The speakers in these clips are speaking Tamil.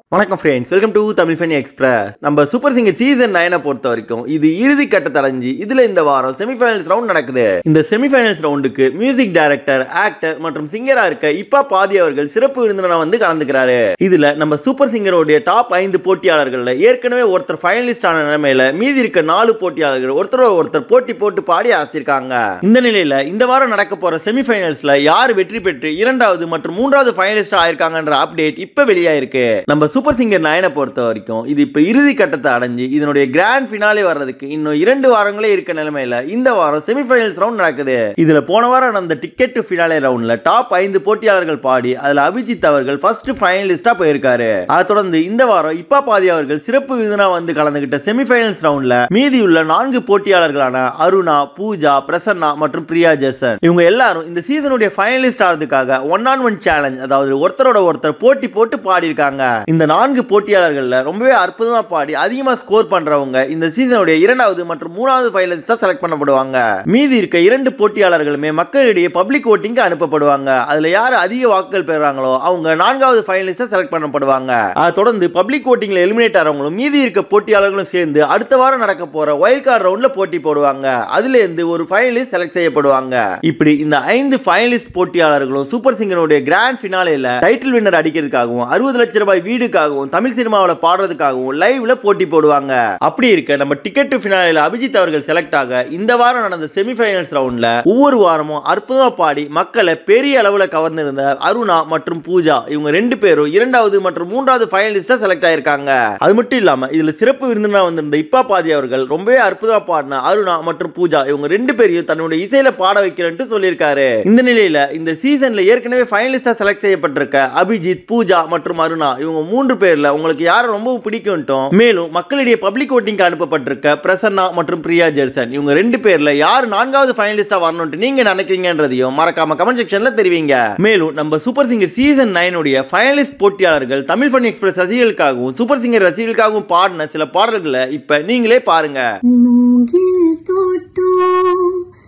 வணக்கம் friends welcome to Tamil fun express நம்ம சூப்பர் சிங்கர் சீசன் நைனை பொறுத்த வரைக்கும் இது இறுதி கட்டத்தை அடைஞ்சு இதுல இந்த வாரம் செமிஃபைனல்ஸ் ரவுண்ட் நடக்குது இந்த செமிஃபைனல்ஸ் ரவுண்டுக்கு மியூசிக் டைரக்டர் ஆக்டர் மற்றும் சிங்கரா இருக்க இப்பா பாதி அவர்கள் சிறப்பு விருந்தினரா வந்து கலந்துக்கிறாரு இதுல நம்ம சூப்பர் சிங்கரோடைய டாப் ஐந்து போட்டியாளர்கள்ல ஏற்கனவே ஒருத்தர் ஃபைனலிஸ்ட் ஆன நிலைமையில மீதி இருக்க நாலு போட்டியாளர்கள் ஒருத்தரோட ஒருத்தர் போட்டி போட்டு பாடி ஆசிருக்காங்க இந்த நிலையில இந்த வாரம் நடக்க போற செமிஃபைனல்ஸ்ல யார் வெற்றி பெற்று இரண்டாவது மற்றும் மூன்றாவது ஃபைனலிஸ்ட் ஆயிருக்காங்கன்ற அப்டேட் இப்ப வெளியாயிருக்கு நம்ம சூப்பர் சிங்கர் நயனை பொறுத்த வரைக்கும் இது இப்ப இறுதி கட்டத்தை அடைஞ்சு இதனுடைய கிராண்ட் ஃபினாலே வர்றதுக்கு இன்னும் இரண்டு வாரங்களே இருக்க நிலைமையில இந்த வாரம் செமிஃபைனல்ஸ் ரவுண்ட் நடக்குது இதுல போன வாரம் நடந்த டிக்கெட் டு ஃபினாலே ரவுண்ட்ல டாப் ஐந்து போட்டியாளர்கள் பாடி அதுல அபிஜித் அவர்கள் ஃபர்ஸ்ட் ஃபைனலிஸ்டா போயிருக்காரு அதை தொடர்ந்து இந்த வாரம் இப்பா பாதி அவர்கள் சிறப்பு விருதுனா வந்து கலந்துகிட்ட செமிஃபைனல்ஸ் ரவுண்ட்ல மீதியுள்ள நான்கு போட்டியாளர்களான அருணா பூஜா பிரசன்னா மற்றும் பிரியா ஜெசன் இவங்க எல்லாரும் இந்த சீசனுடைய ஃபைனலிஸ்ட் ஆகிறதுக்காக ஒன் ஆன் ஒன் சேலஞ்ச் அதாவது ஒருத்தரோட ஒருத்தர் போட்டி போட்டு பாடியிருக்காங்க இந்த நான்கு போட்டியாளர்கள்ல ரொம்பவே அற்புதமா பாடி அதிகமா ஸ்கோர் பண்றவங்க இந்த சீசனுடைய இரண்டாவது மற்றும் மூணாவது ஃபைனலிஸ்டா செலக்ட் பண்ணப்படுவாங்க மீதி இருக்க இரண்டு போட்டியாளர்களுமே மக்களிடையே பப்ளிக் ஓட்டிங்க்கு அனுப்பப்படுவாங்க அதுல யார் அதிக வாக்குகள் பெறுறாங்களோ அவங்க நான்காவது ஃபைனலிஸ்டா செலக்ட் பண்ணப்படுவாங்க அதை தொடர்ந்து பப்ளிக் ஓட்டிங்ல எலிமினேட் ஆகிறவங்களும் மீதி இருக்க போட்டியாளர்களும் சேர்ந்து அடுத்த வாரம் நடக்க போற வைல்ட் கார்டு ரவுண்ட்ல போட்டி போடுவாங்க அதுல இருந்து ஒரு ஃபைனலிஸ்ட் செலக்ட் செய்யப்படுவாங்க இப்படி இந்த ஐந்து ஃபைனலிஸ்ட் போட்டியாளர்களும் சூப்பர் சிங்கருடைய கிராண்ட் ஃபினாலேல டைட்டில் வின்னர் அடிக்கிறதுக்காகவும் அறுபது லட்சம் ரூபாய் வீடுக்காகவும் தமிழ் சினிமாவில் பாடுறதுக்காகவும் லைவ்ல போட்டி போடுவாங்க அப்படி இருக்க நம்ம டிக்கெட் டு ஃபினாலேல அபிஜித் அவர்கள் செலக்ட் ஆக இந்த வாரம் நடந்த செமிஃபைனல்ஸ் ரவுண்ட்ல ஒவ்வொரு வாரமும் அற்புதமா பாடி மக்களை பெரிய அளவுல கவர்ந்திருந்த அருணா மற்றும் பூஜா இவங்க ரெண்டு பேரும் இரண்டாவது மற்றும் மூன்றாவது ஃபைனலிஸ்டா செலக்ட் ஆயிருக்காங்க அது மட்டும் இல்லாம இதுல சிறப்பு விருந்தினா வந்திருந்த இப்பா பாதி அவர்கள் ரொம்பவே அற்புதமா பாடின அருணா மற்றும் பூஜா இவங்க ரெண்டு பேரையும் தன்னுடைய இசையில பாட வைக்கிறேன்ட்டு சொல்லியிருக்காரு இந்த நிலையில இந்த சீசன்ல ஏற்கனவே ஃபைனலிஸ்டா செலக்ட் செய்யப்பட்டிருக்க அபிஜித் பூஜா மற்றும் அருணா இவங்க மூன்று பேர்ல உங்களுக்கு யாரை ரொம்ப பிடிக்கும்ட்டும் மேலும் மக்களிடையே பப்ளிக் ஓட்டிங்க்கு அனுப்பப்பட்டிருக்க பிரசன்னா மற்றும் பிரியா ஜெர்சன் இவங்க ரெண்டு பேர்ல யார் நான்காவது ஃபைனலிஸ்டா வரணும்ட்டு நீங்க நினைக்கிறீங்கன்றதையும் மறக்காம கமெண்ட் செக்ஷன்ல தெரிவிங்க மேலும் நம்ம சூப்பர் சிங்கர் சீசன் நைனுடைய ஃபைனலிஸ்ட் போட்டியாளர்கள் தமிழ் ஃபன் எக்ஸ்பிரஸ் ரசிகர்களுக்காகவும் சூப்பர் சிங்கர் ரசிகர்களுக்காகவும் பாடின சில பாடல்களை இப்ப நீங்களே பாருங்க மூங்கில் தோட்டம்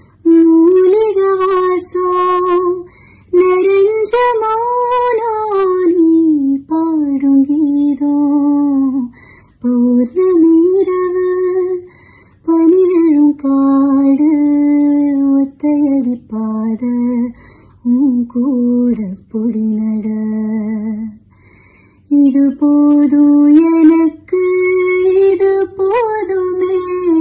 மூலிக வாசம் நிறைஞ்ச மௌனானி பாடும் கீதம் பௌர்ணமீரவு பனிவெழும் காடு ஒத்தையடி பாத உன் கூட பொடி நட இது போதும் எனக்கு இது போதுமே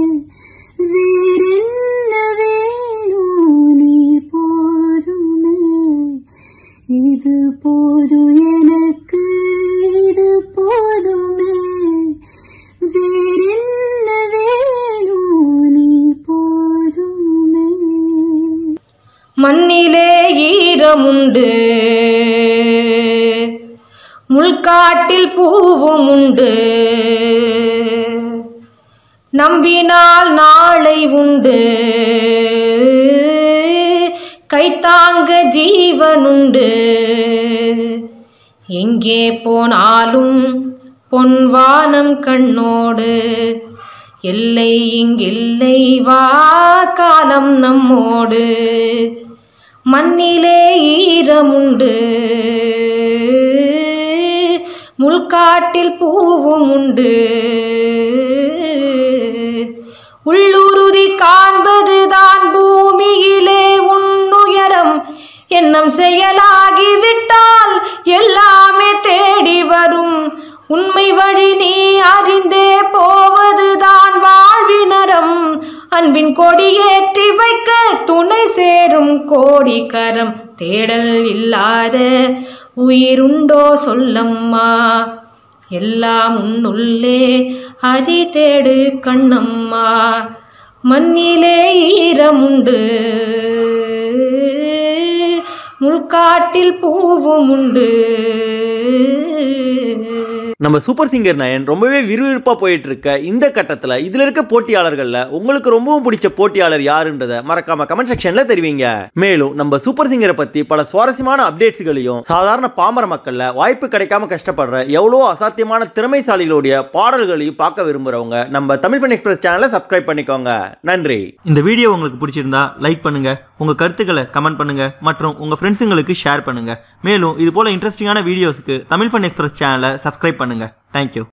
வேறென்ன வேணும் நீ போதுமே இது போதும் எனக்கு இது போதுமே வேறென்ன வேணும் நீ போதுமே மண்ணிலே ஈரமுண்டு முள்காட்டில் பூவும் உண்டு நம்பினால் நாளை உண்டு கைத்தாங்க ஜீவனுண்டு எங்கே போனாலும் பொன்வானம் கண்ணோடு எல்லை இங்கில்லை வா காலம் நம்மோடு மண்ணிலே ஈரமுண்டு முள்காட்டில் பூவும் உண்டு உள்ளுறுதி காண்பதுதான் பூமியிலே உன்னுயரம் எண்ணம் செயலாகிவிட்டால் எல்லாமே தேடி வரும் உண்மை வழி நீ அறிந்தே போவதுதான் வாழ்வினரம் அன்பின் கொடியேற்றி வைக்க துணை சேரும் கோடிக்கரம் தேடல் இல்லாத உயிருண்டோ சொல்லம்மா எல்லாம் உன்னுள்ளே அதி தேடு கண்ணம்மா மண்ணிலே ஈரமுண்டு முள்காட்டில் பூவும் உண்டு நம்ம சூப்பர் சிங்கர் நயன் ரொம்பவே விறுவிறுப்பா போயிட்டு இருக்க இந்த கட்டத்துல இதுல இருக்க போட்டியாளர்கள்ல உங்களுக்கு ரொம்பவும் பிடிச்ச போட்டியாளர் யாருன்றத மறக்காம கமெண்ட் செக்ஷன்ல தெரிவிங்க மேலும் நம்ம சூப்பர் சிங்கரை பத்தி பல சுவாரஸ்யமான அப்டேட்ஸ்களையும் சாதாரண பாமர மக்கள்ல வாய்ப்பு கிடைக்காம கஷ்டப்படுற எவ்வளோ அசாத்தியமான திறமைசாலிகளுடைய பாடல்களையும் பார்க்க விரும்புறவங்க நம்ம தமிழ் ஃபன் எக்ஸ்பிரஸ் சேனலை சப்ஸ்கிரைப் பண்ணிக்கோங்க நன்றி இந்த வீடியோ உங்களுக்கு பிடிச்சிருந்தா லைக் பண்ணுங்க உங்க கருத்துக்களை கமெண்ட் பண்ணுங்க மற்றும் உங்க ஃப்ரெண்ட்ஸுங்களுக்கு ஷேர் பண்ணுங்க மேலும் இது போல இன்ட்ரெஸ்டிங்கான வீடியோஸ்க்கு தமிழ் ஃபன் எக்ஸ்பிரஸ் சேனலை சப்ஸ்கிரைப் பண்ணுங்க பண்ணுங்கள் தேங்க்யூ